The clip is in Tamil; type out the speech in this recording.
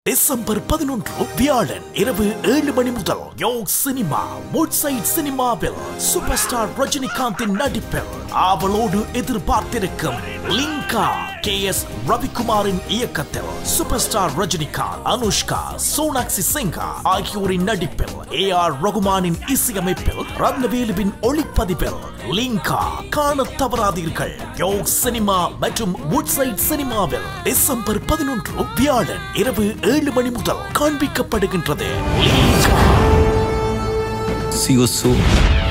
டிசம்பர் பதினொன்று வியாழன் இரவு ஏழு மணி முதல் யோக் சினிமா வுட்சைட் சினிமாவில் சூப்பர் ஸ்டார் ரஜினிகாந்தின் நடிப்பில் ஆவலோடு எதிர்பார்த்திருக்கும் லிங்கா கே எஸ் ரவிக்குமாரின் இயக்கத்தில் சூப்பர் ஸ்டார் ரஜினிகாந்த் அனுஷ்கா சோனாக்சி சிங்கா ஆகியோரின் நடிப்பில் ஏ ஆர் ரகுமானின் இசையமைப்பில் ரத்னவேலுவின் ஒளிப்பதிவில் லிங்கா காண தவறாதீர்கள் யோக் சினிமா மற்றும் வுட்சைட் சினிமாவில் டிசம்பர் பதினொன்று வியாழன் இரவு ஏழு மணி முதல் காண்பிக்கப்படுகின்றது லிங்கா See you soon.